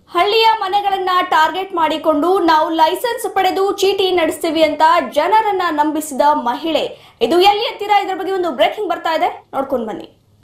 ಹಳ್ಳಿಯ ಮನೆಗಳನ್ನ ಟಾರ್ಗೆಟ್ ಮಾಡಿಕೊಂಡು ನಾವು ಲೈಸೆನ್ಸ್ ಪಡೆದು ಚೀಟಿ ನಡೆಸ್ತೀವಿ ಅಂತ ಜನರನ್ನ ನಂಬಿಸಿದ ಮಹಿಳೆ ಇದು ಎಲ್ಲಿ ಅಂತೀರಾ ಇದ್ರ ಬಗ್ಗೆ ಒಂದು ಬ್ರೇಕಿಂಗ್ ಬರ್ತಾ ಇದೆ ನೋಡ್ಕೊಂಡ್ ಬನ್ನಿ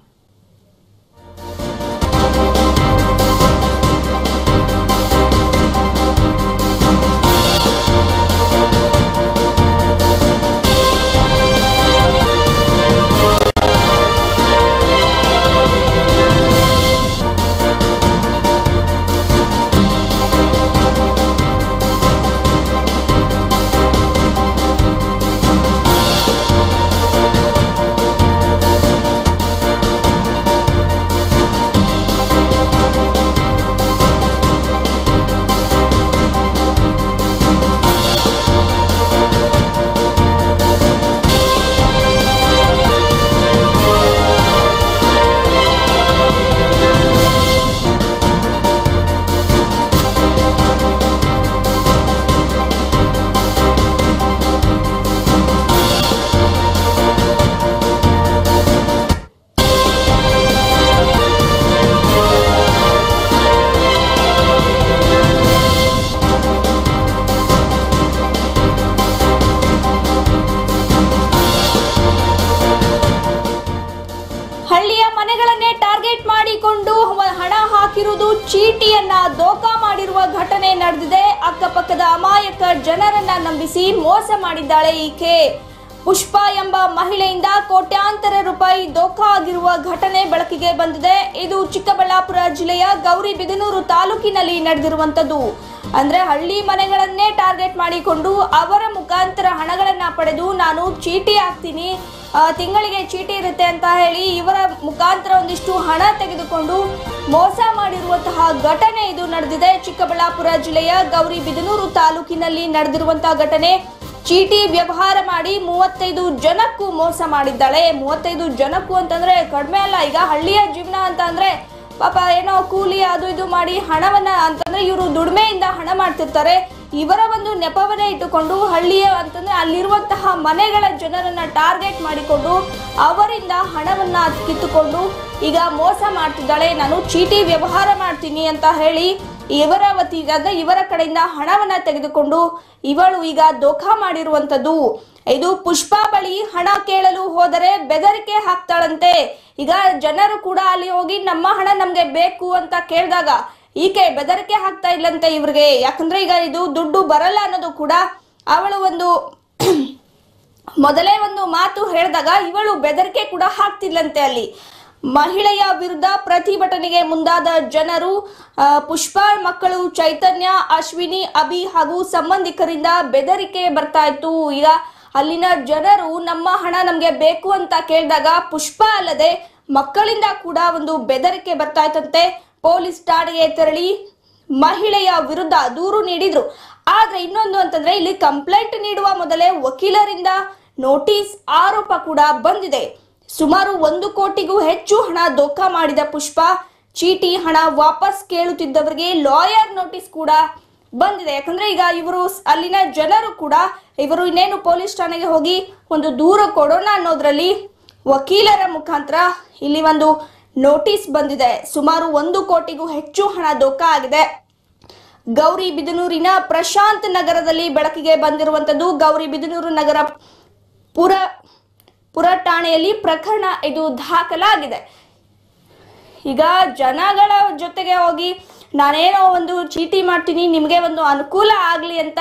ಹಳ್ಳಿಯ ಮನೆಗಳನ್ನೇ ಟಾರ್ಗೆಟ್ ಮಾಡಿಕೊಂಡು ಹ- ಹಣ ಹಾಕಿರುವುದು ಚೀಟಿಯನ್ನ ದೋಖಾ ಮಾಡಿರುವ ಘಟನೆ ನಡೆದಿದೆ ಅಕ್ಕಪಕ್ಕದ ಅಮಾಯಕ ಜನರನ್ನ ನಂಬಿಸಿ ಮೋಸ ಮಾಡಿದ್ದಾಳೆ ಈಕೆ ಪುಷ್ಪ ಎಂಬ ಮಹಿಳೆಯಿಂದ ಕೋಟ್ಯಾಂತರ ರೂಪಾಯಿ ದೋಖಾ ಆಗಿರುವ ಘಟನೆ ಬೆಳಕಿಗೆ ಬಂದಿದೆ ಇದು ಚಿಕ್ಕಬಳ್ಳಾಪುರ ಜಿಲ್ಲೆಯ ಗೌರಿಬಿದನೂರು ತಾಲೂಕಿನಲ್ಲಿ ನಡೆದಿರುವಂತದ್ದು ಅಂದ್ರೆ ಹಳ್ಳಿ ಮನೆಗಳನ್ನೇ ಟಾರ್ಗೆಟ್ ಮಾಡಿಕೊಂಡು ಅವರ ಮುಖಾಂತರ ಹಣಗಳನ್ನ ಪಡೆದು ನಾನು ಚೀಟಿ ಹಾಕ್ತೀನಿ ಆ, ತಿಂಗಳಿಗೆ ಚೀಟಿ ಇರುತ್ತೆ ಅಂತ ಹೇಳಿ ಇವರ ಮುಖಾಂತರ ಒಂದಿಷ್ಟು ಹಣ ತೆಗೆದುಕೊಂಡು ಮೋಸ ಮಾಡಿರುವಂತಹ ಘಟನೆ ಇದು ನಡೆದಿದೆ ಚಿಕ್ಕಬಳ್ಳಾಪುರ ಜಿಲ್ಲೆಯ ಗೌರಿಬಿದನೂರು ತಾಲೂಕಿನಲ್ಲಿ ನಡೆದಿರುವಂತಹ ಘಟನೆ ಚೀಟಿ ವ್ಯವಹಾರ ಮಾಡಿ ಮೂವತ್ತೈದು ಜನಕ್ಕೂ ಮೋಸ ಮಾಡಿದ್ದಾಳೆ ಮೂವತ್ತೈದು ಜನಕ್ಕೂ ಅಂತಂದ್ರೆ ಕಡಿಮೆ ಅಲ್ಲ ಈಗ ಹಳ್ಳಿಯ ಜೀವನ ಅಂತ ಅಂದ್ರೆ ಪಾಪ ಏನೋ ಕೂಲಿ ಅದು ಇದು ಮಾಡಿ ಹಣವನ್ನ ಅಂತಂದ್ರೆ ಇವರು ದುಡಿಮೆಯಿಂದ ಹಣ ಮಾಡ್ತಿರ್ತಾರೆ ಇವರ ಒಂದು ನೆಪವನ್ನ ಇಟ್ಟುಕೊಂಡು ಹಳ್ಳಿಯ ಅಂತಂದ್ರೆ ಅಲ್ಲಿರುವಂತಹ ಮನೆಗಳ ಜನರನ್ನ ಟಾರ್ಗೆಟ್ ಮಾಡಿಕೊಂಡು ಅವರಿಂದ ಹಣವನ್ನ ಕಿತ್ತುಕೊಂಡು ಈಗ ಮೋಸ ಮಾಡ್ತಿದ್ದಾಳೆ ನಾನು ಚೀಟಿ ವ್ಯವಹಾರ ಮಾಡ್ತೀನಿ ಅಂತ ಹೇಳಿ ಇವರ ವತಿ ಅಂದ್ರೆ ಇವರ ಕಡೆಯಿಂದ ಹಣವನ್ನ ತೆಗೆದುಕೊಂಡು ಇವಳು ಈಗ ದೋಖಾ ಮಾಡಿರುವಂತದ್ದು ಇದು ಪುಷ್ಪ ಬಳಿ ಹಣ ಕೇಳಲು ಹೋದರೆ ಬೆದರಿಕೆ ಹಾಕ್ತಾಳಂತೆ ಈಗ ಜನರು ಕೂಡ ಅಲ್ಲಿ ಹೋಗಿ ನಮ್ಮ ಹಣ ನಮ್ಗೆ ಬೇಕು ಅಂತ ಕೇಳಿದಾಗ ಈಕೆ ಬೆದರಿಕೆ ಹಾಕ್ತಾ ಇಲ್ಲಂತೆ ಇವ್ರಿಗೆ ಯಾಕಂದ್ರೆ ಈಗ ಇದು ದುಡ್ಡು ಬರಲ್ಲ ಅನ್ನೋದು ಕೂಡ ಅವಳು ಒಂದು ಮೊದಲೇ ಒಂದು ಮಾತು ಹೇಳಿದಾಗ ಇವಳು ಬೆದರಿಕೆ ಕೂಡ ಹಾಕ್ತಿಲ್ಲಂತೆ ಅಲ್ಲಿ ಮಹಿಳೆಯ ವಿರುದ್ಧ ಪ್ರತಿಭಟನೆಗೆ ಮುಂದಾದ ಜನರು ಆ, ಪುಷ್ಪ ಮಕ್ಕಳು ಚೈತನ್ಯ ಅಶ್ವಿನಿ ಅಭಿ ಹಾಗೂ ಸಂಬಂಧಿಕರಿಂದ ಬೆದರಿಕೆ ಬರ್ತಾ ಇತ್ತು ಈಗ ಅಲ್ಲಿನ ಜನರು ನಮ್ಮ ಹಣ ನಮ್ಗೆ ಬೇಕು ಅಂತ ಕೇಳಿದಾಗ ಪುಷ್ಪ ಅಲ್ಲದೆ ಮಕ್ಕಳಿಂದ ಕೂಡ ಒಂದು ಬೆದರಿಕೆ ಬರ್ತಾ ಇತ್ತಂತೆ ಪೊಲೀಸ್ ಠಾಣೆಗೆ ತೆರಳಿ ಮಹಿಳೆಯ ವಿರುದ್ಧ ದೂರು ನೀಡಿದ್ರು ಆದ್ರೆ ಇನ್ನೊಂದು ಅಂತಂದ್ರೆ ಇಲ್ಲಿ ಕಂಪ್ಲೇಂಟ್ ನೀಡುವ ಮೊದಲೇ ವಕೀಲರಿಂದ ನೋಟಿಸ್ ಆರೋಪ ಕೂಡ ಬಂದಿದೆ ಸುಮಾರು ಒಂದು ಕೋಟಿಗೂ ಹೆಚ್ಚು ಹಣ ದೋಖಾ ಮಾಡಿದ ಪುಷ್ಪ ಚೀಟಿ ಹಣ ವಾಪಸ್ ಕೇಳುತ್ತಿದ್ದವರಿಗೆ ಲಾಯರ್ ನೋಟಿಸ್ ಕೂಡ ಬಂದಿದೆ ಯಾಕಂದ್ರೆ ಈಗ ಇವರು ಅಲ್ಲಿನ ಜನರು ಕೂಡ ಇವರು ಇನ್ನೇನು ಪೊಲೀಸ್ ಠಾಣೆಗೆ ಹೋಗಿ ಒಂದು ದೂರ ಕೊಡೋಣ ಅನ್ನೋದ್ರಲ್ಲಿ ವಕೀಲರ ಮುಖಾಂತರ ಇಲ್ಲಿ ಒಂದು ನೋಟಿಸ್ ಬಂದಿದೆ ಸುಮಾರು ಒಂದು ಕೋಟಿಗೂ ಹೆಚ್ಚು ಹಣ ದೋಖಾ ಆಗಿದೆ ಗೌರಿ ಬಿದನೂರಿನ ಪ್ರಶಾಂತ್ ನಗರದಲ್ಲಿ ಬೆಳಕಿಗೆ ಬಂದಿರುವಂತದ್ದು ಗೌರಿ ಬಿದನೂರು ನಗರ ಪುರ ಪುರ ಠಾಣೆಯಲ್ಲಿ ಪ್ರಕರಣ ಇದು ದಾಖಲಾಗಿದೆ ಈಗ ಜನಗಳ ಜೊತೆಗೆ ಹೋಗಿ ನಾನೇನೋ ಒಂದು ಚೀಟಿ ಮಾಡ್ತೀನಿ ನಿಮಗೆ ಒಂದು ಅನುಕೂಲ ಆಗಲಿ ಅಂತ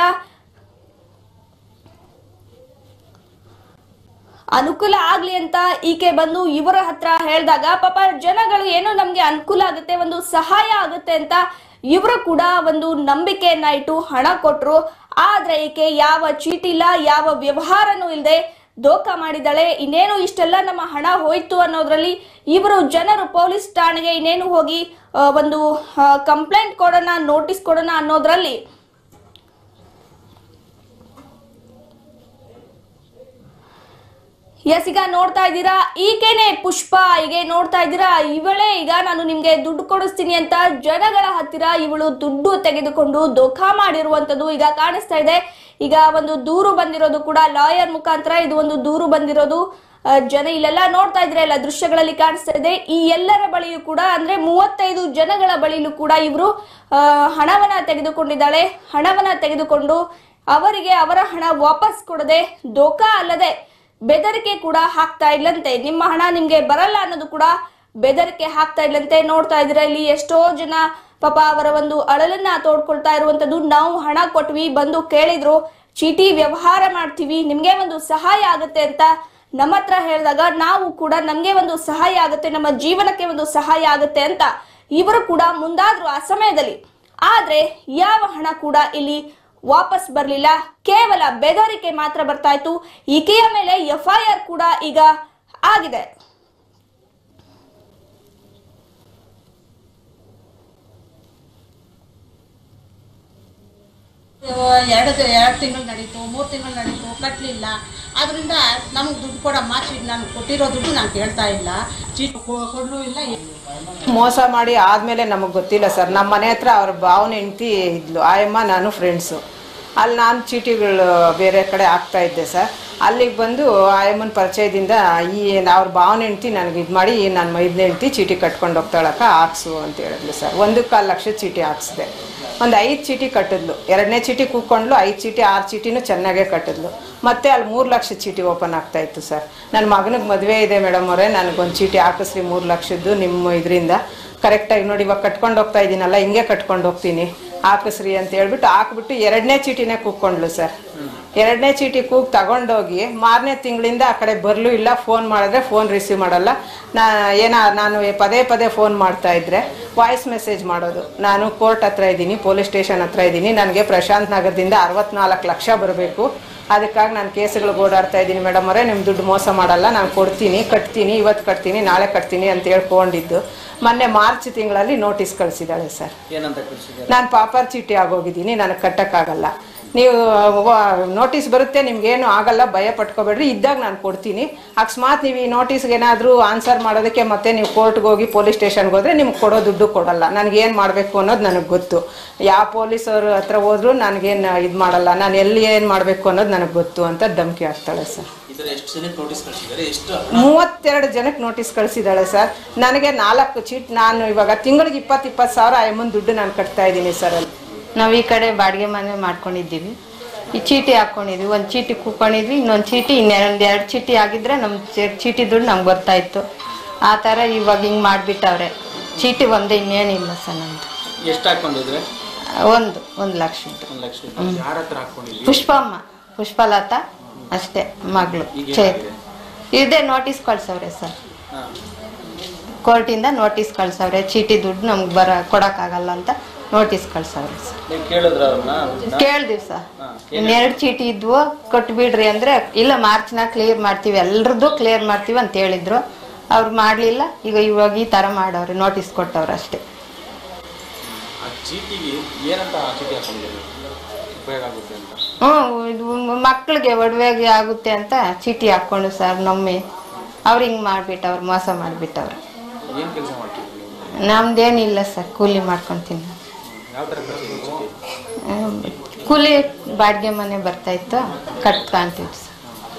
ಅನುಕೂಲ ಆಗ್ಲಿ ಅಂತ ಈಕೆ ಬಂದು ಇವರ ಹತ್ರ ಹೇಳಿದಾಗ ಪಾಪ ಜನಗಳು ಏನೋ ನಮ್ಗೆ ಅನುಕೂಲ ಆಗುತ್ತೆ ಒಂದು ಸಹಾಯ ಆಗುತ್ತೆ ಅಂತ ಇವರು ಕೂಡ ಒಂದು ನಂಬಿಕೆಯನ್ನ ಇಟ್ಟು ಹಣ ಕೊಟ್ರು ಆದ್ರೆ ಈಕೆ ಯಾವ ಚೀಟಿ ಇಲ್ಲ ಯಾವ ವ್ಯವಹಾರನೂ ಇಲ್ಲದೆ ದೋಖಾ ಮಾಡಿದಾಳೆ ಇನ್ನೇನು ಇಷ್ಟೆಲ್ಲ ನಮ್ಮ ಹಣ ಹೋಯ್ತು ಅನ್ನೋದ್ರಲ್ಲಿ ಇವರು ಜನರು ಪೊಲೀಸ್ ಠಾಣೆಗೆ ಇನ್ನೇನು ಹೋಗಿ ಆ, ಒಂದು ಕಂಪ್ಲೇಂಟ್ ಕೊಡೋಣ ನೋಟಿಸ್ ಕೊಡೋಣ ಅನ್ನೋದ್ರಲ್ಲಿ ಎಸ್ ಈಗ ನೋಡ್ತಾ ಇದ್ದೀರಾ ಈಕೆನೆ ಪುಷ್ಪ ಹೀಗೆ ನೋಡ್ತಾ ಇದ್ದೀರಾ ಇವಳೇ ಈಗ ನಾನು ನಿಮ್ಗೆ ದುಡ್ಡು ಕೊಡಿಸ್ತೀನಿ ಅಂತ ಜನಗಳ ಹತ್ತಿರ ಇವಳು ದುಡ್ಡು ತೆಗೆದುಕೊಂಡು ದೋಖಾ ಮಾಡಿರುವಂತದ್ದು ಈಗ ಕಾಣಿಸ್ತಾ ಇದೆ ಈಗ ಒಂದು ದೂರು ಬಂದಿರೋದು ಕೂಡ ಲಾಯರ್ ಮುಖಾಂತರ ಇದು ಒಂದು ದೂರು ಬಂದಿರೋದು ಆ, ಜನ ಇಲ್ಲೆಲ್ಲ ನೋಡ್ತಾ ಇದ್ರೆ ಎಲ್ಲ ದೃಶ್ಯಗಳಲ್ಲಿ ಕಾಣಿಸ್ತಾ ಇದೆ ಈ ಎಲ್ಲರ ಬಳಿಯೂ ಕೂಡ ಅಂದ್ರೆ ಮೂವತ್ತೈದು ಜನಗಳ ಬಳಿಯೂ ಕೂಡ ಇವರು ಹಣವನ್ನ ತೆಗೆದುಕೊಂಡಿದ್ದಾಳೆ ಹಣವನ್ನ ತೆಗೆದುಕೊಂಡು ಅವರಿಗೆ ಅವರ ಹಣ ವಾಪಸ್ ಕೊಡದೆ ದೋಖಾ ಅಲ್ಲದೆ ಬೆದರಿಕೆ ಕೂಡ ಹಾಕ್ತಾ ಇಲ್ಲಂತೆ ನಿಮ್ಮ ಹಣ ನಿಮ್ಗೆ ಬರಲ್ಲ ಅನ್ನೋದು ಕೂಡ ಬೆದರಿಕೆ ಹಾಕ್ತಾ ಇಲ್ಲಂತೆ ನೋಡ್ತಾ ಇದ್ರೆ ಇಲ್ಲಿ ಎಷ್ಟೋ ಜನ ಪಾಪ ಅವರ ಒಂದು ಅಳಲನ್ನ ತೋಡ್ಕೊಳ್ತಾ ಇರುವಂತದ್ದು ನಾವು ಹಣ ಕೊಟ್ವಿ ಬಂದು ಕೇಳಿದ್ರು ಚೀಟಿ ವ್ಯವಹಾರ ಮಾಡ್ತೀವಿ ನಿಮ್ಗೆ ಒಂದು ಸಹಾಯ ಆಗುತ್ತೆ ಅಂತ ನಮ್ಮ ಹತ್ರ ಹೇಳಿದಾಗ ನಾವು ಕೂಡ ನಮ್ಗೆ ಒಂದು ಸಹಾಯ ಆಗುತ್ತೆ ನಮ್ಮ ಜೀವನಕ್ಕೆ ಒಂದು ಸಹಾಯ ಆಗುತ್ತೆ ಅಂತ ಇವರು ಕೂಡ ಮುಂದಾದ್ರು ಆ ಸಮಯದಲ್ಲಿ ಆದ್ರೆ ಯಾವ ಹಣ ಕೂಡ ಇಲ್ಲಿ ವಾಪಸ್ ಬರಲಿಲ್ಲ ಕೇವಲ ಬೆದರಿಕೆ ಮಾತ್ರ ಬರ್ತಾ ಇತ್ತು ಈಕೆಯ ಮೇಲೆ ಎಫ್ಐಆರ್ ಕೂಡ ಈಗ ಆಗಿದೆ ಎರಡು ಎರಡು ತಿಂಗಳು ನಡೀತು ಮೂರು ತಿಂಗಳು ನಡೀತು ಕಟ್ಟಲಿಲ್ಲ ಅದರಿಂದ ನಮ್ಗೆ ದುಡ್ಡು ಕೊಡಮ್ಮ ಚೀಟ್ ನಾನು ಕೊಟ್ಟಿರೋ ದುಡ್ಡು ನಾನು ಕೇಳ್ತಾ ಇಲ್ಲ ಚೀಟ್ ಕೊಡಲೂ ಇಲ್ಲ ಮೋಸ ಮಾಡಿ ಆದಮೇಲೆ ನಮಗೆ ಗೊತ್ತಿಲ್ಲ ಸರ್ ನಮ್ಮ ಮನೆ ಹತ್ರ ಅವ್ರ ಭಾವನ ಹೆಂಡ್ತಿ ಇದ್ಲು ಆಯಮ್ಮ ನಾನು ಫ್ರೆಂಡ್ಸು ಅಲ್ಲಿ ನಾನು ಚೀಟಿಗಳು ಬೇರೆ ಕಡೆ ಹಾಕ್ತಾ ಇದ್ದೆ ಸರ್ ಅಲ್ಲಿಗೆ ಬಂದು ಆಯಮ್ಮನ ಪರಿಚಯದಿಂದ ಈ ಅವ್ರ ಭಾವನ ಹೆಂಡ್ತಿ ನನಗೆ ಇದು ಮಾಡಿ ನನ್ನ ಮೈದನ ಹೆಂಡ್ತಿ ಚೀಟಿ ಕಟ್ಕೊಂಡು ಹೋಗ್ತಾಳಕ್ಕ ಹಾಕ್ಸು ಅಂತ ಹೇಳಿದ್ಲು ಸರ್ ಒಂದು ಕಾಲು ಲಕ್ಷ ಚೀಟಿ ಹಾಕ್ಸಿದೆ ಒಂದು ಐದು ಚೀಟಿ ಕಟ್ಟಿದ್ಲು ಎರಡನೇ ಚೀಟಿ ಕೂತ್ಕೊಂಡ್ಲು ಐದು ಚೀಟಿ ಆರು ಚೀಟಿನೂ ಚೆನ್ನಾಗೇ ಕಟ್ಟಿದ್ಲು ಮತ್ತೆ ಅಲ್ಲಿ ಮೂರು ಲಕ್ಷ ಚೀಟಿ ಓಪನ್ ಆಗ್ತಾ ಇತ್ತು ಸರ್ ನನ್ನ ಮಗನಿಗೆ ಮದುವೆ ಇದೆ ಮೇಡಮ್ ಅವರೇ ನನಗೊಂದು ಚೀಟಿ ಹಾಕಿಸ್ರಿ ಮೂರು ಲಕ್ಷದ್ದು ನಿಮ್ಮ ಇದರಿಂದ ಕರೆಕ್ಟಾಗಿ ನೋಡಿ ಇವಾಗ ಕಟ್ಕೊಂಡು ಹೋಗ್ತಾ ಇದ್ದೀನಲ್ಲ ಹಿಂಗೆ ಕಟ್ಕೊಂಡು ಹೋಗ್ತೀನಿ ಹಾಕಿಸ್ರಿ ಅಂತ ಹೇಳ್ಬಿಟ್ಟು ಹಾಕ್ಬಿಟ್ಟು ಎರಡನೇ ಚೀಟಿನೇ ಕೂತ್ಕೊಂಡ್ಲು ಸರ್ ಎರಡನೇ ಚೀಟಿ ಕೂಗ್ ತಗೊಂಡೋಗಿ ಮಾರನೇ ತಿಂಗಳಿಂದ ಆ ಕಡೆ ಬರಲೂ ಇಲ್ಲ ಫೋನ್ ಮಾಡಿದ್ರೆ ಫೋನ್ ರಿಸೀವ್ ಮಾಡಲ್ಲ ನಾ ಏನ ನಾನು ಪದೇ ಪದೇ ಫೋನ್ ಮಾಡ್ತಾ ಇದ್ರೆ ವಾಯ್ಸ್ ಮೆಸೇಜ್ ಮಾಡೋದು ನಾನು ಕೋರ್ಟ್ ಹತ್ರ ಇದ್ದೀನಿ ಪೊಲೀಸ್ ಸ್ಟೇಷನ್ ಹತ್ರ ಇದ್ದೀನಿ ನನಗೆ ಪ್ರಶಾಂತ್ ನಗರದಿಂದ ಅರವತ್ನಾಲ್ಕು ಲಕ್ಷ ಬರಬೇಕು ಅದಕ್ಕಾಗಿ ನಾನು ಕೇಸುಗಳಿಗೆ ಓಡಾಡ್ತಾ ಇದ್ದೀನಿ ಮೇಡಮ್ ಅವರೇ ನಿಮ್ಮ ದುಡ್ಡು ಮೋಸ ಮಾಡಲ್ಲ ನಾನು ಕೊಡ್ತೀನಿ ಕಟ್ತೀನಿ ಇವತ್ತು ಕಟ್ತೀನಿ ನಾಳೆ ಕಟ್ತೀನಿ ಅಂತ ಹೇಳ್ಕೊಂಡಿದ್ದು ಮೊನ್ನೆ ಮಾರ್ಚ್ ತಿಂಗಳಲ್ಲಿ ನೋಟಿಸ್ ಕಳಿಸಿದ್ದಾಳೆ ಸರ್ ಏನಂತ ಕಳಿಸಿದ್ದಾರೆ ನಾನು ಪಾಪರ್ ಚೀಟಿ ಆಗೋಗಿದ್ದೀನಿ ನನಗೆ ಕಟ್ಟಕ್ಕಾಗಲ್ಲ ನೀವು ನೋಟಿಸ್ ಬರುತ್ತೆ ನಿಮ್ಗೇನು ಆಗಲ್ಲ ಭಯ ಪಟ್ಕೋಬೇಡ್ರಿ ಇದ್ದಾಗ ನಾನು ಕೊಡ್ತೀನಿ ಅಕಸ್ಮಾತ್ ನೀವು ಈ ನೋಟಿಸ್ಗೆ ಏನಾದರೂ ಆನ್ಸರ್ ಮಾಡೋದಕ್ಕೆ ಮತ್ತೆ ನೀವು ಕೋರ್ಟ್ಗೆ ಹೋಗಿ ಪೊಲೀಸ್ ಸ್ಟೇಷನ್ಗೆ ಹೋದ್ರೆ ನಿಮ್ಗೆ ಕೊಡೋ ದುಡ್ಡು ಕೊಡಲ್ಲ ನನಗೇನು ಮಾಡಬೇಕು ಅನ್ನೋದು ನನಗೆ ಗೊತ್ತು ಯಾವ ಪೊಲೀಸವ್ರ ಹತ್ರ ಹೋದ್ರು ನನಗೇನು ಇದು ಮಾಡಲ್ಲ ನಾನು ಎಲ್ಲಿ ಏನು ಮಾಡಬೇಕು ಅನ್ನೋದು ನನಗೆ ಗೊತ್ತು ಅಂತ ಧಮಕಿ ಹಾಕ್ತಾಳೆ ಸರ್ ಇದರ ಎಷ್ಟು ಜನಕ್ಕೆ ನೋಟಿಸ್ ಕಳಿಸಿದ್ದಾರೆ ಎಷ್ಟು ಮೂವತ್ತೆರಡು ಜನಕ್ಕೆ ನೋಟಿಸ್ ಕಳಿಸಿದ್ದಾಳೆ ಸರ್ ನನಗೆ ನಾಲ್ಕು ಚೀಟ್ ನಾನು ಇವಾಗ ತಿಂಗಳಿಗೆ ಇಪ್ಪತ್ತು ಇಪ್ಪತ್ತು ಸಾವಿರ ಅಮ್ಮನ ದುಡ್ಡು ನಾನು ಕಟ್ತಾ ಇದ್ದೀನಿ ಸರ್ ಅಲ್ಲಿ ನಾವು ಈ ಕಡೆ ಬಾಡಿಗೆ ಮನೆ ಮಾಡ್ಕೊಂಡಿದ್ದೀವಿ ಈ ಚೀಟಿ ಹಾಕ್ಕೊಂಡಿದ್ವಿ ಒಂದು ಚೀಟಿ ಕೂಕೊಂಡಿದ್ವಿ ಇನ್ನೊಂದು ಚೀಟಿ ಇನ್ನೊಂದು ಎರಡು ಚೀಟಿ ಆಗಿದ್ರೆ ನಮ್ಮ ಚೀಟಿ ದುಡ್ಡು ನಮ್ಗೆ ಬರ್ತಾ ಇತ್ತು ಆ ಥರ ಇವಾಗ ಹಿಂಗೆ ಮಾಡಿಬಿಟ್ಟವ್ರೆ ಚೀಟಿ ಒಂದೇ ಇನ್ನೇನಿಲ್ಲ ಸರ್ ನಮ್ಮದು ಎಷ್ಟು ಹಾಕೊಂಡಿದ್ರೆ ಒಂದು ಒಂದು ಲಕ್ಷದ್ದು ಒಂದು ಲಕ್ಷ ಯಾರ ಹತ್ರ ಹಾಕೊಂಡಿದ್ವಿ ಪುಷ್ಪಮ್ಮ ಪುಷ್ಪಲತಾ ಅಷ್ಟೇ ಮಗಳು ಈಗ ಚೇತ್ ಇದೇ ನೋಟಿಸ್ ಕಳ್ಸವ್ರೆ ಸರ್ ಹಾಂ ಕೋರ್ಟಿಂದ ನೋಟಿಸ್ ಕಳ್ಸವ್ರೆ ಚೀಟಿ ದುಡ್ಡು ನಮ್ಗೆ ಬರ ಕೊಡೋಕ್ಕಾಗಲ್ಲ ಅಂತ ನೋಟಿಸ್ ಕಳ್ಸವ್ರೆ ಸರ್ ನೀವು ಕೇಳಿದ್ರ ಅವ್ರನ್ನ ಕೇಳ್ದಿವಿ ಸರ್ ಹಾ, ಇನ್ನೆರಡು ಚೀಟಿ ಇದ್ವು ಕೊಟ್ಬಿಡ್ರಿ ಅಂದ್ರೆ ಇಲ್ಲ ಮಾರ್ಚ್ನಾಗ ಕ್ಲಿಯರ್ ಮಾಡ್ತೀವಿ ಎಲ್ರದ್ದು ಕ್ಲಿಯರ್ ಮಾಡ್ತೀವಿ ಅಂತ ಹೇಳಿದ್ರು ಅವ್ರು ಮಾಡಲಿಲ್ಲ ಈಗ ಇವಾಗ ಈ ಥರ ಮಾಡವ್ರೆ ನೋಟಿಸ್ ಕೊಟ್ಟವ್ರು ಅಷ್ಟೇ ಆ ಚೀಟಿಗೆ ಏನಂತ ಆ ಚೀಟಿ ಹಾಕೊಂಡಿದ್ದೀರಿ ಉಪಯೋಗ ಆಗುತ್ತೆ ಅಂತ ಹ್ಞೂ ಇದು ಮಕ್ಳಿಗೆ ಒಡವೆಗೆ ಆಗುತ್ತೆ ಅಂತ ಚೀಟಿ ಹಾಕ್ಕೊಂಡು ಸರ್ ನಮ್ಮಿ ಅವ್ರು ಹಿಂಗೆ ಮಾಡ್ಬಿಟ್ಟವ್ರು ಮೋಸ ಮಾಡಿಬಿಟ್ಟವ್ರು ಏನು ಕೆಲಸ ಮಾಡ್ತೀವಿ ನೀವು ನಮ್ದೇನಿಲ್ಲ ಸರ್ ಕೂಲಿ ಮಾಡ್ಕೊತೀನಿ ಯಾವ ಥರ ಕಳಿಸಿದ್ರಿ ಚೀಟಿ ಹ್ಮ್. ಕೂಲಿ ಬಾಡಿಗೆ ಮನೆ ಬರ್ತಾ ಇತ್ತು ಕಟ್ಕೊಂತೀವಿ ಸರ್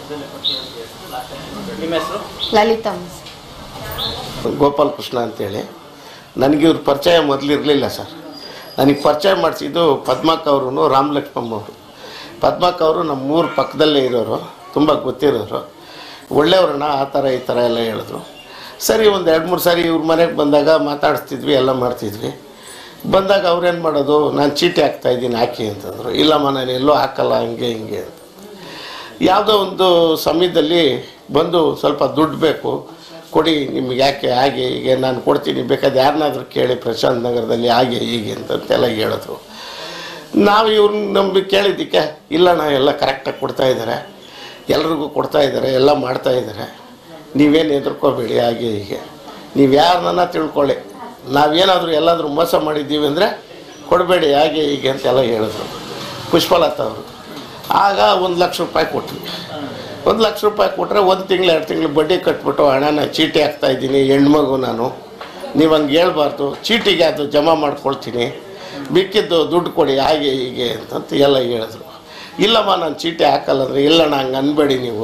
ನಿಮ್ಮ ಹೆಸರು ಲಲಿತಮ್ಮ ಸರ್ ಗೋಪಾಲ್ ಕೃಷ್ಣ ಅಂತೇಳಿ ನನಗೆ ಇವ್ರ ಪರಿಚಯ ಮೊದಲಿರಲಿಲ್ಲ ಸರ್ ನನಗೆ ಪರಿಚಯ ಮಾಡಿಸಿದ್ದು ಪದ್ಮಕ್ಕ ಅವರು ರಾಮ್ ಲಕ್ಷ್ಮಮ್ಮ ಅವರು ಪದ್ಮಕ್ಕ ಅವರು ನಮ್ಮ ಊರ ಪಕ್ಕದಲ್ಲೇ ಇರೋರು ತುಂಬ ಗೊತ್ತಿರೋರು ಒಳ್ಳೆಯವ್ರನ್ನ ಆ ಥರ ಈ ಥರ ಎಲ್ಲ ಹೇಳಿದ್ರು ಸರಿ ಒಂದು ಎರಡು ಮೂರು ಸಾರಿ ಇವ್ರ ಮನೆಗೆ ಬಂದಾಗ ಮಾತಾಡಿಸ್ತಿದ್ವಿ ಎಲ್ಲ ಮಾಡ್ತಿದ್ವಿ ಬಂದಾಗ ಅವ್ರೇನು ಮಾಡೋದು ನಾನು ಚೀಟಿ ಹಾಕ್ತಾ ಇದ್ದೀನಿ ಹಾಕಿ ಅಂತಂದರು ಇಲ್ಲಮ್ಮ ನಾನು ಎಲ್ಲೂ ಹಾಕಲ್ಲ ಹಂಗೆ ಹಿಂಗೆ ಅಂತ ಯಾವುದೋ ಒಂದು ಸಮಯದಲ್ಲಿ ಬಂದು ಸ್ವಲ್ಪ ದುಡ್ಡು ಬೇಕು ಕೊಡಿ ನಿಮ್ಗೆ ಯಾಕೆ ಹಾಗೆ ಹೀಗೆ ನಾನು ಕೊಡ್ತೀನಿ ಬೇಕಾದ್ರೆ ಯಾರನ್ನಾದ್ರೂ ಕೇಳಿ ಪ್ರಶಾಂತ್ ನಗರದಲ್ಲಿ ಹಾಗೆ ಹೀಗೆ ಅಂತಂತೆಲ್ಲ ಹೇಳಿದ್ರು ನಾವು ಇವ್ರನ್ನ ನಂಬಿ ಕೇಳಿದ್ದಕ್ಕೆ ಇಲ್ಲಣ್ಣ ಎಲ್ಲ ಕರೆಕ್ಟಾಗಿ ಕೊಡ್ತಾ ಇದ್ದಾರೆ ಎಲ್ರಿಗೂ ಕೊಡ್ತಾ ಇದ್ದಾರೆ ಎಲ್ಲ ಮಾಡ್ತಾ ಇದ್ದಾರೆ ನೀವೇನು ಹೆದರ್ಕೋಬೇಡಿ ಹಾಗೆ ಹೀಗೆ ನೀವು ಯಾರನ್ನ ತಿಳ್ಕೊಳ್ಳಿ ನಾವೇನಾದರೂ ಎಲ್ಲಾದರೂ ಮೋಸ ಮಾಡಿದ್ದೀವಿ ಅಂದರೆ ಕೊಡಬೇಡಿ ಹಾಗೆ ಹೀಗೆ ಅಂತೆಲ್ಲ ಹೇಳಿದ್ರು ಪುಷ್ಪಲತಾ ಅವರು ಆಗ ಒಂದು ಲಕ್ಷ ರೂಪಾಯಿ ಕೊಟ್ವಿ ಒಂದು ಲಕ್ಷ ರೂಪಾಯಿ ಕೊಟ್ಟರೆ ಒಂದು ತಿಂಗಳು ಎರಡು ತಿಂಗಳು ಬಡ್ಡಿ ಕಟ್ಬಿಟ್ಟು ಹಣನ ಚೀಟಿ ಹಾಕ್ತಾ ಇದ್ದೀನಿ ಹೆಣ್ಮಗು ನಾನು ನೀವು ಹಂಗೆ ಹೇಳ್ಬಾರ್ದು ಚೀಟಿಗೆ ಅದು ಜಮಾ ಮಾಡ್ಕೊಳ್ತೀನಿ ಮಿಕ್ಕಿದ್ದು ದುಡ್ಡು ಕೊಡಿ ಹಾಗೆ ಹೀಗೆ ಅಂತಂತ ಎಲ್ಲ ಹೇಳಿದ್ರು ಇಲ್ಲಮ್ಮ ನಾನು ಚೀಟಿ ಹಾಕಲ್ಲ ಅಂದರೆ ಇಲ್ಲಣ್ಣ ಹಂಗೆ ಅನ್ಬೇಡಿ ನೀವು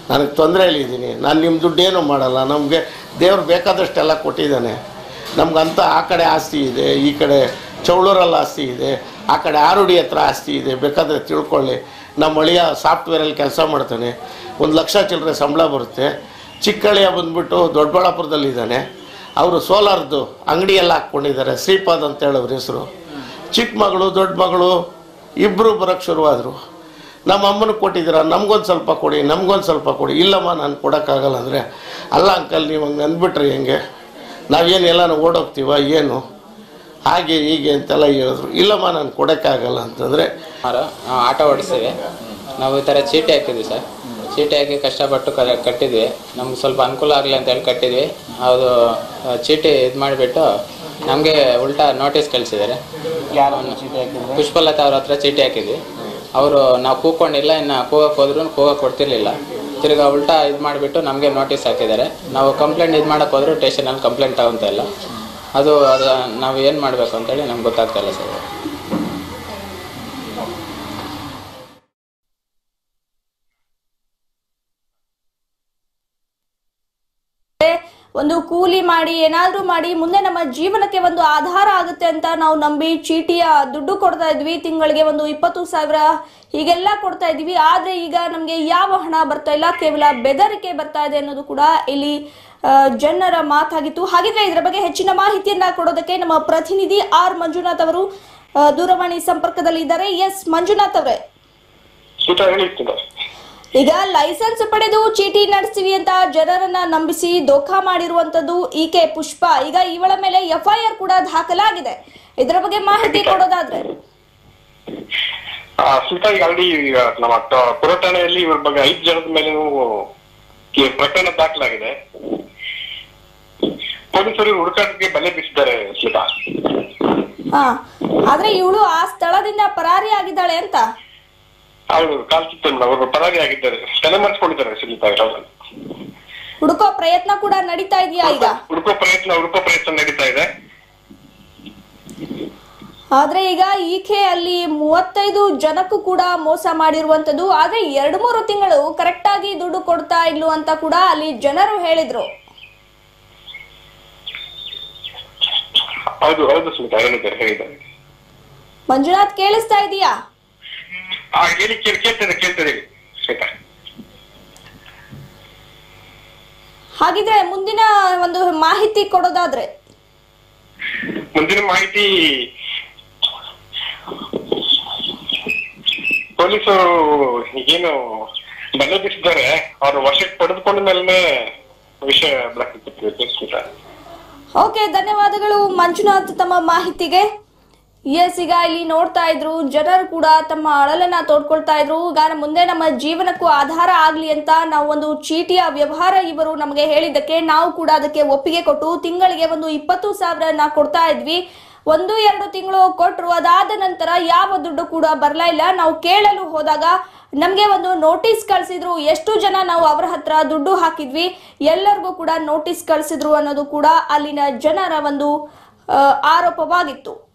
ನನಗೆ ತೊಂದರೆಯಲ್ಲಿದ್ದೀನಿ ನಾನು ನಿಮ್ಮ ದುಡ್ಡೇನು ಮಾಡಲ್ಲ ನಮಗೆ ದೇವ್ರು ಬೇಕಾದಷ್ಟೆಲ್ಲ ಕೊಟ್ಟಿದ್ದಾನೆ ನಮ್ಗಂತ ಆ ಕಡೆ ಆಸ್ತಿ ಇದೆ ಈ ಕಡೆ ಚೌಳೂರಲ್ಲಿ ಆಸ್ತಿ ಇದೆ ಆ ಕಡೆ ಆರುಡಿ ಹತ್ರ ಆಸ್ತಿ ಇದೆ ಬೇಕಾದರೆ ತಿಳ್ಕೊಳ್ಳಿ ನಮ್ಮ ಅಳಿಯ ಸಾಫ್ಟ್ವೇರಲ್ಲಿ ಕೆಲಸ ಮಾಡ್ತಾನೆ ಒಂದು ಲಕ್ಷ ಚಿಲ್ಲರೆ ಸಂಬಳ ಬರುತ್ತೆ ಚಿಕ್ಕಳಿಯ ಬಂದ್ಬಿಟ್ಟು ದೊಡ್ಡಬಳ್ಳಾಪುರದಲ್ಲಿದ್ದಾನೆ ಅವರು ಸೋಲಾರ್ದು ಅಂಗಡಿ ಎಲ್ಲ ಹಾಕ್ಕೊಂಡಿದ್ದಾರೆ ಶ್ರೀಪಾದ್ ಅಂತ ಹೇಳೋರು ಹೆಸರು ಚಿಕ್ಕ ಮಗಳು ದೊಡ್ಡ ಮಗಳು ಇಬ್ಬರು ಬರೋಕ್ಕೆ ಶುರುವಾದರು ನಮ್ಮ ಅಮ್ಮನಿಗೆ ಕೊಟ್ಟಿದ್ದೀರ ನಮ್ಗೊಂದು ಸ್ವಲ್ಪ ಕೊಡಿ ನಮ್ಗೊಂದು ಸ್ವಲ್ಪ ಕೊಡಿ ಇಲ್ಲಮ್ಮ ನಾನು ಕೊಡೋಕ್ಕಾಗಲ್ಲ ಅಂದರೆ ಅಲ್ಲ ಅಂಕಲ್ ನೀವು ಹಂಗೆ ಅಂದ್ಬಿಟ್ರೆ ಹೆಂಗೆ ನಾವೇನು ಎಲ್ಲನೂ ಓಡೋಗ್ತೀವ ಏನು ಹಾಗೆ ಹೀಗೆ ಅಂತೆಲ್ಲ ಹೇಳಿದ್ರು ಇಲ್ಲಮ್ಮ ನಾನು ಕೊಡೋಕ್ಕಾಗಲ್ಲ ಅಂತಂದರೆ ಸುಮಾರು ನಾವು ಆಟೋ ಓಡಿಸ್ತೀವಿ ನಾವು ಈ ಥರ ಚೀಟಿ ಹಾಕಿದ್ವಿ ಸರ್ ಚೀಟಿ ಹಾಕಿ ಕಷ್ಟಪಟ್ಟು ಕ ಕಟ್ಟಿದ್ವಿ ನಮ್ಗೆ ಸ್ವಲ್ಪ ಅನುಕೂಲ ಆಗಲಿ ಅಂತ ಹೇಳಿ ಕಟ್ಟಿದ್ವಿ ಅದು ಆ, ಚೀಟಿ ಇದು ಮಾಡಿಬಿಟ್ಟು ನಮಗೆ ಉಲ್ಟಾ ನೋಟಿಸ್ ಕಳಿಸಿದ್ದಾರೆ ಪುಷ್ಪಲತಾ ಅವ್ರ ಹತ್ರ ಚೀಟಿ ಹಾಕಿದ್ವಿ ಅವರು ನಾವು ಕೂಕೊಂಡಿಲ್ಲ ಇನ್ನು ಕೂಗಕ್ಕೆ ಹೋದ್ರು ಕೂಗಕ್ಕೆ ಕೊಡ್ತಿರ್ಲಿಲ್ಲ ತಿರ್ಗಾ ಉಲ್ಟಾ ಇದು ಮಾಡಿಬಿಟ್ಟು ನಮಗೆ ನೋಟಿಸ್ ಹಾಕಿದ್ದಾರೆ ನಾವು ಕಂಪ್ಲೇಂಟ್ ಇದು ಮಾಡೋಕೆ ಹೋದ್ರು ಸ್ಟೇಷನಲ್ಲಿ ಕಂಪ್ಲೇಂಟ್ ತಗೊಂತ ಇಲ್ಲ ಅದು ಅದು ನಾವು ಏನು ಮಾಡಬೇಕು ಅಂತೇಳಿ ನಮ್ಗೆ ಗೊತ್ತಾಗ್ತಾ ಇಲ್ಲ ಸರ್ ಒಂದು ಕೂಲಿ ಮಾಡಿ ಏನಾದ್ರೂ ಮಾಡಿ ಮುಂದೆ ನಮ್ಮ ಜೀವನಕ್ಕೆ ಒಂದು ಆಧಾರ ಆಗುತ್ತೆ ಅಂತ ನಾವು ನಂಬಿ ಚೀಟಿಯ ದುಡ್ಡು ಕೊಡ್ತಾ ಇದ್ವಿ ತಿಂಗಳಿಗೆ ಒಂದು ಇಪ್ಪತ್ತು ಸಾವಿರ ಹೀಗೆಲ್ಲ ಕೊಡ್ತಾ ಇದ್ವಿ ಆದ್ರೆ ಈಗ ನಮ್ಗೆ ಯಾವ ಹಣ ಬರ್ತಾ ಇಲ್ಲ ಕೇವಲ ಬೆದರಿಕೆ ಬರ್ತಾ ಇದೆ ಅನ್ನೋದು ಕೂಡ ಇಲ್ಲಿ ಆ, ಜನರ ಮಾತಾಗಿತ್ತು ಹಾಗಿದ್ರೆ ಇದರ ಬಗ್ಗೆ ಹೆಚ್ಚಿನ ಮಾಹಿತಿಯನ್ನ ಕೊಡೋದಕ್ಕೆ ನಮ್ಮ ಪ್ರತಿನಿಧಿ ಆರ್ ಮಂಜುನಾಥ್ ಅವರು ಆ, ದೂರವಾಣಿ ಸಂಪರ್ಕದಲ್ಲಿ ಇದ್ದಾರೆ ಎಸ್ ಮಂಜುನಾಥ್ ಅವರೇ ಸೀತಾ ಹೇಳಿರ್ತೀನಿ ಈಗ ಲೈಸೆನ್ಸ್ ಪಡೆದು ಚೀಟಿ ನಡೆಸ್ತೀವಿ ಅಂತ ಜನರನ್ನ ನಂಬಿಸಿ ದೋಖಾ ಮಾಡಿರುವಂತದ್ದು ಈಕೆ ಪುಷ್ಪ ಈಗ ಇವಳ ಮೇಲೆ ಎಫ್ಐಆರ್ ಕೂಡ ದಾಖಲಾಗಿದೆ ಇದರ ಬಗ್ಗೆ ಮಾಹಿತಿ ಕೊಡೋದಾದ್ರೆ ಆ, ಸೀತಾ ಈಗ ಆಲ್ರೆಡಿ ನಮ್ಮ ಟ- ಪುರ ಠಾಣೆಯಲ್ಲಿ ಇವ್ರ ಬಗ್ಗೆ ಐದು ಜನದ ಮೇಲೆ ಈ ಪ್ರಕರಣ ದಾಖಲಾಗಿದೆ ಪೊಲೀಸರು ಹುಡುಕಾಟಕ್ಕೆ ಬಲೆ ಬೀಸಿದ್ದಾರೆ ಸೀತಾ ಹಾ ಆದ್ರೆ ಇವಳು ಆ ಸ್ಥಳದಿಂದ ಪರಾರಿ ಆಗಿದ್ದಾಳೆ ಅಂತ ಹೌದು ಕಾಲ್ತಿತ್ತು ಅವರು ಪರಾರಿ ಆಗಿದ್ದಾರೆ ತಲೆ ಮರೆಸ್ಕೊಂಡಿದ್ದಾರೆ ಸುನೀತಾ ಅವರು ಹುಡುಕೋ ಪ್ರಯತ್ನ ಕೂಡ ನಡೀತಾ ಇದೆಯಾ ಈಗ ಹುಡುಕೋ ಪ್ರಯತ್ನ ಹುಡುಕೋ ಪ್ರಯತ್ನ ನಡೀತಾ ಇದೆ ಆದ್ರೆ ಈಗ ಈಕೆ ಅಲ್ಲಿ ಮೂವತ್ತೈದು ಜನಕ್ಕೂ ಕೂಡ ಮೋಸ ಮಾಡಿರುವಂತದ್ದು ಆದ್ರೆ ಎರಡು ಮೂರು ತಿಂಗಳು ಕರೆಕ್ಟ್ ಆಗಿ ದುಡ್ಡು ಕೊಡ್ತಾ ಇಲ್ಲು ಅಂತ ಕೂಡ ಅಲ್ಲಿ ಜನರು ಹೇಳಿದ್ರು ಹೌದು ಹೌದು ಸುನೀತಾ ಹೇಳಿದ್ದಾರೆ ಹೇಳಿದ್ದಾರೆ ಮಂಜುನಾಥ್ ಕೇಳಿಸ್ತಾ ಇದೀಯಾ ಆ ಹೇಳಿ ಕೇಳಿ ಕೇಳ್ತದೆ ಕೇಳ್ತದೆ ಸ್ಮಿತಾ ಹಾಗಿದ್ರೆ ಮುಂದಿನ ಒಂದು ಮಾಹಿತಿ ಕೊಡೋದಾದ್ರೆ ಮುಂದಿನ ಮಾಹಿತಿ ಪೊಲೀಸರು ಏನು ಬಲೆ ಬೀಸಿದ್ದಾರೆ ಅವ್ರ ವಶಕ್ಕೆ ಪಡೆದುಕೊಂಡ ಮೇಲೆ ವಿಷಯ ಬೆಳಕಿತ್ತು ಸ್ಮಿತಾ ಓಕೆ ಧನ್ಯವಾದಗಳು ಮಂಜುನಾಥ್ ತಮ್ಮ ಮಾಹಿತಿಗೆ ಎಸ್ ಈಗ ಇಲ್ಲಿ ನೋಡ್ತಾ ಇದ್ರು ಜನರು ಕೂಡ ತಮ್ಮ ಅಳಲನ್ನ ತೋಡ್ಕೊಳ್ತಾ ಇದ್ರು ಈಗ ಮುಂದೆ ನಮ್ಮ ಜೀವನಕ್ಕೂ ಆಧಾರ ಆಗ್ಲಿ ಅಂತ ನಾವು ಒಂದು ಚೀಟಿಯ ವ್ಯವಹಾರ ಇವರು ನಮಗೆ ಹೇಳಿದ್ದಕ್ಕೆ ನಾವು ಕೂಡ ಅದಕ್ಕೆ ಒಪ್ಪಿಗೆ ಕೊಟ್ಟು ತಿಂಗಳಿಗೆ ಒಂದು ಇಪ್ಪತ್ತು ಸಾವಿರನ ಕೊಡ್ತಾ ಇದ್ವಿ ಒಂದು ಎರಡು ತಿಂಗಳು ಕೊಟ್ರು ಅದಾದ ನಂತರ ಯಾವ ದುಡ್ಡು ಕೂಡ ಬರ್ಲಾ ಇಲ್ಲ ನಾವು ಕೇಳಲು ಹೋದಾಗ ನಮಗೆ ಒಂದು ನೋಟಿಸ್ ಕಳಿಸಿದ್ರು ಎಷ್ಟು ಜನ ನಾವು ಅವರ ಹತ್ರ ದುಡ್ಡು ಹಾಕಿದ್ವಿ ಎಲ್ಲರಿಗೂ ಕೂಡ ನೋಟಿಸ್ ಕಳಿಸಿದ್ರು ಅನ್ನೋದು ಕೂಡ ಅಲ್ಲಿನ ಜನರ ಒಂದು ಆ, ಆರೋಪವಾಗಿತ್ತು